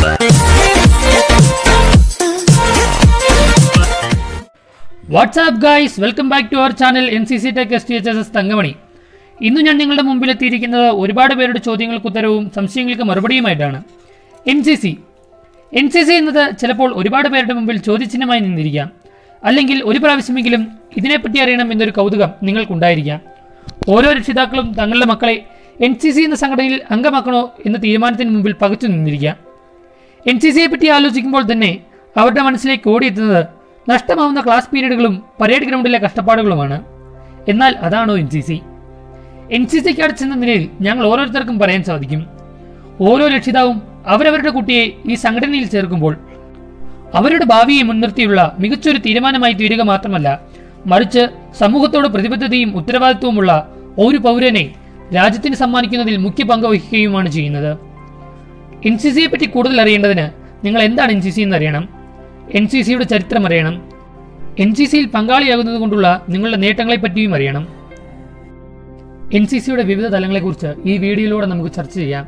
WhatsApp guys welcome back to our channel N C C tech S T H S S Thankamani ഇന്ന് ഞാൻ നിങ്ങളുടെ മുമ്പിൽ എത്തിയിരിക്കുന്നത് ഒരുപാട് പേരുടെ ചോദ്യങ്ങൾക്ക് ഉത്തരവും സംശയങ്ങൾക്ക് മറുപടിയുമായിട്ടാണ് N C C N C C എന്നത് ചിലപ്പോൾ ഒരുപാട് പേരുടെ മുമ്പിൽ ചോദ്യചിഹ്നമായി നിന്നിരിക്കാം അല്ലെങ്കിൽ ഒരു പ്രാവശ്യമെങ്കിലും ഇതിനെപ്പറ്റി അറിയണം എന്നൊരു കൗതുകം നിങ്ങൾക്കുണ്ടായിരിക്കാം ഓരോ രക്ഷിതാക്കളും തങ്ങളുടെ മക്കളെ എൻ സി സി എന്ന സംഘടനയിൽ അംഗമാക്കണോ എന്ന തീരുമാനത്തിന് മുമ്പിൽ പകച്ചു നിന്നിരിക്കാം എൻ സി സിയെ പറ്റി ആലോചിക്കുമ്പോൾ തന്നെ അവരുടെ മനസ്സിലേക്ക് ഓടിയെത്തുന്നത് നഷ്ടമാവുന്ന ക്ലാസ് പീരീഡുകളും പരേഡ് ഗ്രൗണ്ടിലെ കഷ്ടപ്പാടുകളുമാണ് എന്നാൽ അതാണോ N C C N C C cards എന്ന നിലയിൽ ഞങ്ങൾ ഓരോരുത്തർക്കും പറയാൻ സാധിക്കും ഓരോ രക്ഷിതാവും അവരവരുടെ കുട്ടിയെ ഈ സംഘടനയിൽ ചേർക്കുമ്പോൾ അവരുടെ ഭാവിയെ മുൻനിർത്തിയുള്ള മികച്ചൊരു തീരുമാനമായി തീരുക മാത്രമല്ല മറിച്ച് സമൂഹത്തോട് പ്രതിബദ്ധതയും ഉത്തരവാദിത്വവുമുള്ള ഒരു പൗരനെ രാജ്യത്തിന് സമ്മാനിക്കുന്നതിൽ മുഖ്യ പങ്ക് വഹിക്കുകയുമാണ് ചെയ്യുന്നത് എൻ സി സിയെ പറ്റി കൂടുതൽ അറിയേണ്ടതിന് നിങ്ങൾ എന്താണ് എൻ സി സി എന്നറിയണം എൻ സി സിയുടെ ചരിത്രം അറിയണം എൻ സി സിയിൽ പങ്കാളിയാകുന്നത് കൊണ്ടുള്ള നിങ്ങളുടെ നേട്ടങ്ങളെ പറ്റിയും അറിയണം എൻ സി സിയുടെ വിവിധ തലങ്ങളെക്കുറിച്ച് ഈ വീഡിയോയിലൂടെ നമുക്ക് ചർച്ച ചെയ്യാം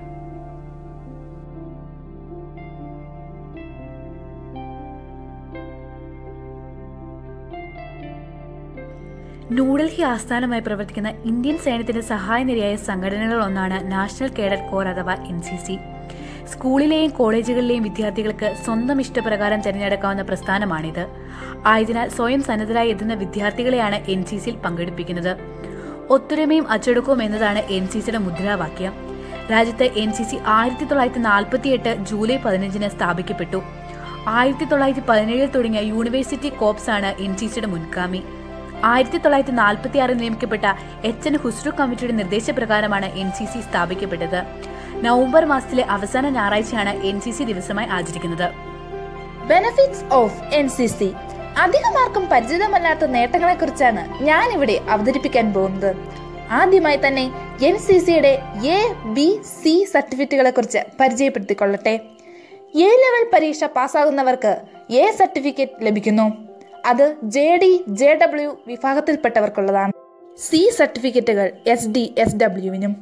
ന്യൂഡൽഹി ആസ്ഥാനമായി പ്രവർത്തിക്കുന്ന ഇന്ത്യൻ സൈന്യത്തിന്റെ സഹായനിരയായ സംഘടനകളിലൊന്നാണ് നാഷണൽ കേഡറ്റ് കോർ അഥവാ എൻ സി സി സ്കൂളിലെയും കോളേജുകളിലെയും വിദ്യാർത്ഥികൾക്ക് സ്വന്തം ഇഷ്ടപ്രകാരം തിരഞ്ഞെടുക്കാവുന്ന പ്രസ്ഥാനമാണിത് ആയതിനാൽ സ്വയം സന്നദ്ധരായി എത്തുന്ന വിദ്യാർത്ഥികളെയാണ് എൻ സി സിയിൽ പങ്കെടുപ്പിക്കുന്നത് ഒത്തൊരുമയും അച്ചടക്കവും എന്നതാണ് എൻ സി സിയുടെ മുദ്രാവാക്യം രാജ്യത്ത് എൻ സി സി ആയിരത്തി തൊള്ളായിരത്തി നാൽപ്പത്തി എട്ട് ജൂലൈ പതിനഞ്ചിന് സ്ഥാപിക്കപ്പെട്ടു ആയിരത്തി തൊള്ളായിരത്തി പതിനേഴിൽ തുടങ്ങിയ യൂണിവേഴ്സിറ്റി കോപ്സ് ആണ് എൻ സി സിയുടെ മുൻഗാമി ആയിരത്തി തൊള്ളായിരത്തി നാൽപ്പത്തി ആറിൽ നിയമിക്കപ്പെട്ട എച്ച് എൻ ഹുസ്രു കമ്മിറ്റിയുടെ നിർദ്ദേശപ്രകാരമാണ് എൻ സി സി സ്ഥാപിക്കപ്പെട്ടത് നവംബർ മാസത്തിലെ അവസാന ഞായറാഴ്ചയാണ് എൻ സി സി ദിവസമായി ആചരിക്കുന്നത് benefits of N C C അധികമാർക്കും പരിചിതമല്ലാത്ത നേട്ടങ്ങളെ കുറിച്ചാണ് ഞാൻ ഇവിടെ അവതരിപ്പിക്കാൻ പോകുന്നത് ആദ്യമായി തന്നെ എൻ സി സിയുടെ എ ബി സി സർട്ടിഫിക്കറ്റുകളെ കുറിച്ച് പരിചയപ്പെടുത്തിക്കൊള്ളട്ടെ എ ലെവൽ പരീക്ഷ പാസ്സാകുന്നവർക്ക് എ സർട്ടിഫിക്കറ്റ് ലഭിക്കുന്നു അത് ജെ ഡി ജെ ഡബ്ല്യു വിഭാഗത്തിൽപ്പെട്ടവർക്കുള്ളതാണ് സി സർട്ടിഫിക്കറ്റുകൾ എസ് ഡി എസ് ഡബ്ല്യുവിനും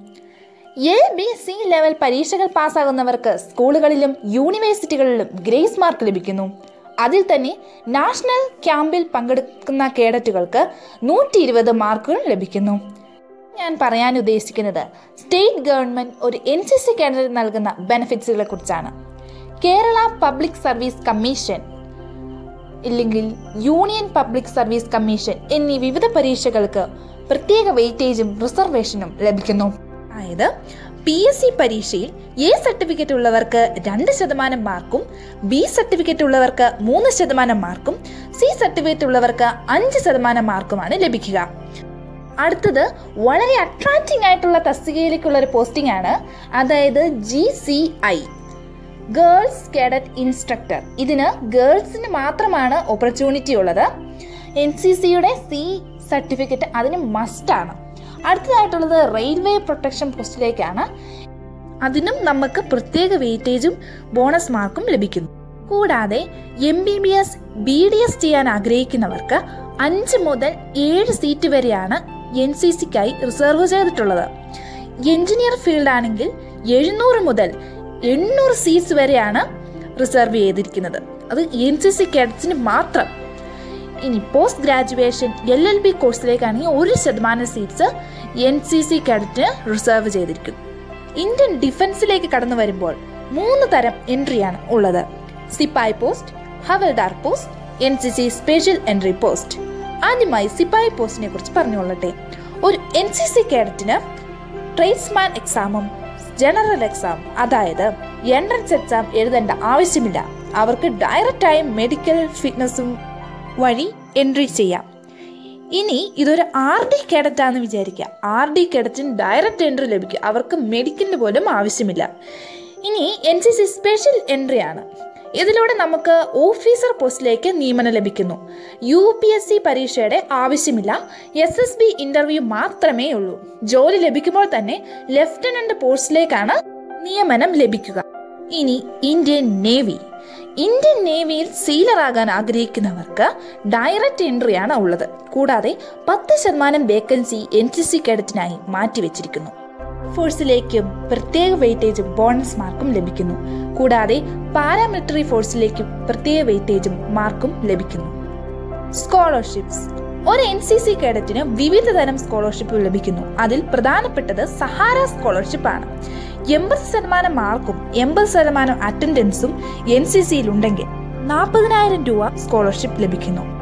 എ ബി സി ലെവൽ പരീക്ഷകൾ പാസ്സാകുന്നവർക്ക് സ്കൂളുകളിലും യൂണിവേഴ്സിറ്റികളിലും ഗ്രേസ് മാർക്ക് ലഭിക്കുന്നു അതിൽ തന്നെ നാഷണൽ ക്യാമ്പിൽ പങ്കെടുക്കുന്ന കേഡറ്റുകൾക്ക് നൂറ്റി ഇരുപത് മാർക്കുകൾ ലഭിക്കുന്നു ഞാൻ പറയാൻ ഉദ്ദേശിക്കുന്നത് സ്റ്റേറ്റ് ഗവൺമെന്റ് ഒരു എൻ സി സി കേഡറ്റ് നൽകുന്ന ബെനിഫിറ്റ്സുകളെ കുറിച്ചാണ് കേരള പബ്ലിക് സർവീസ് കമ്മീഷൻ ഇല്ലെങ്കിൽ യൂണിയൻ പബ്ലിക് സർവീസ് കമ്മീഷൻ എന്നീ വിവിധ പരീക്ഷകൾക്ക് പ്രത്യേക വെയിറ്റേജും റിസർവേഷനും ലഭിക്കുന്നു അതായത് പി എസ് സി പരീക്ഷയിൽ എ സർട്ടിഫിക്കറ്റ് ഉള്ളവർക്ക് രണ്ട് ശതമാനം മാർക്കും ബി സർട്ടിഫിക്കറ്റ് ഉള്ളവർക്ക് മൂന്ന് ശതമാനം മാർക്കും സി സർട്ടിഫിക്കറ്റ് ഉള്ളവർക്ക് അഞ്ച് ശതമാനം മാർക്കുമാണ് ലഭിക്കുക അടുത്തത് വളരെ അട്രാക്റ്റിംഗ് ആയിട്ടുള്ള തസ്തികയിലേക്കുള്ള ഒരു പോസ്റ്റിംഗ് ആണ് അതായത് G C I girls cadet instructor ഇതിന് ഗേൾസിന് മാത്രമാണ് ഓപ്പർച്യൂണിറ്റി ഉള്ളത് എൻ സി സിയുടെ സി സർട്ടിഫിക്കറ്റ് അതിന് മസ്റ്റാണ് അടുത്തതായിട്ടുള്ളത് റെയിൽവേ പ്രൊട്ടക്ഷൻ പോസ്റ്റിലേക്കാണ് അതിനും നമുക്ക് പ്രത്യേക വെയിറ്റേജും ബോണസ് മാർക്കും ലഭിക്കുന്നു കൂടാതെ M B B S B D S ചെയ്യാൻ ആഗ്രഹിക്കുന്നവർക്ക് അഞ്ച് മുതൽ ഏഴ് സീറ്റ് വരെയാണ് എൻ സി സിക്കായി റിസർവ് ചെയ്തിട്ടുള്ളത് എഞ്ചിനീയർ ഫീൽഡ് ആണെങ്കിൽ എഴുന്നൂറ് മുതൽ എണ്ണൂറ് സീറ്റ്സ് വരെയാണ് റിസർവ് ചെയ്തിരിക്കുന്നത് അത് എൻ സി സി കേഡറ്റ്സിന് മാത്രം ഇനി post graduation L L B കോഴ്സിലേക്കാണെങ്കിൽ ഒരു ശതമാനം സീറ്റ്സ് എൻ സി സി കേഡറ്റിന് റിസർവ് ചെയ്തിരിക്കുന്നു ഇന്ത്യൻ ഡിഫൻസിലേക്ക് കടന്നു വരുമ്പോൾ മൂന്ന് തരം എൻട്രിയാണ് ഉള്ളത് sepoy post havildar post N C C special entry post ആദ്യമായി സിപ്പായി പോസ്റ്റിനെ കുറിച്ച് പറഞ്ഞുകൊള്ളട്ടെ ഒരു എൻ സി സി കേഡറ്റിന് ട്രേഡ്സ്മാൻ എക്സാമും ജനറൽ എക്സാം അതായത് എൻട്രൻസ് എക്സാം എഴുതേണ്ട ആവശ്യമില്ല അവർക്ക് ഡയറക്റ്റായി മെഡിക്കൽ ഫിറ്റ്നസും വഴി എൻട്രി ചെയ്യാം ഇനി ഇതൊരു ആർ ഡി കേഡറ്റാന്ന് വിചാരിക്കുക ആർ ഡി കേഡറ്റിന് ഡയറക്റ്റ് എൻട്രി ലഭിക്കും അവർക്ക് മെഡിക്കലിന് പോലും ആവശ്യമില്ല ഇനി N C C special entry ആണ് ഇതിലൂടെ നമുക്ക് ഓഫീസർ പോസ്റ്റിലേക്ക് നിയമനം ലഭിക്കുന്നു യു പി എസ് സി പരീക്ഷയുടെ ആവശ്യമില്ല എസ് എസ് ബി ഇന്റർവ്യൂ മാത്രമേ ഉള്ളൂ ജോലി ലഭിക്കുമ്പോൾ തന്നെ ലെഫ്റ്റനന്റ് പോസ്റ്റിലേക്കാണ് നിയമനം ലഭിക്കുക ഇനി ഇന്ത്യൻ നേവി ഇന്ത്യൻ നേവിയിൽ സീലറാകാൻ ആഗ്രഹിക്കുന്നവർക്ക് ഡയറക്റ്റ് എൻട്രിയാണ് ഉള്ളത് കൂടാതെ പത്ത് ശതമാനം വേക്കൻസി എൻ സി സി കേഡറ്റിനായി മാറ്റിവെച്ചിരിക്കുന്നു ഫോഴ്സിലേക്കും പ്രത്യേക വെയിറ്റേജും ബോണസ് മാർക്കും ലഭിക്കുന്നു കൂടാതെ പാരാമിലിറ്ററി ഫോഴ്സിലേക്ക് പ്രത്യേക വെയിറ്റേജും മാർക്കും ലഭിക്കുന്നു സ്കോളർഷിപ്സ് ഒരു എൻ സി സി കേഡറ്റിന് വിവിധ തരം സ്കോളർഷിപ്പ് ലഭിക്കുന്നു അതിൽ പ്രധാനപ്പെട്ടത് സഹാര സ്കോളർഷിപ്പ് ആണ് എൺപത് ശതമാനം മാർക്കും എൺപത് ശതമാനം അറ്റൻഡൻസും എൻ സി സിയിൽ ഉണ്ടെങ്കിൽ നാൽപ്പതിനായിരം രൂപ സ്കോളർഷിപ്പ് ലഭിക്കുന്നു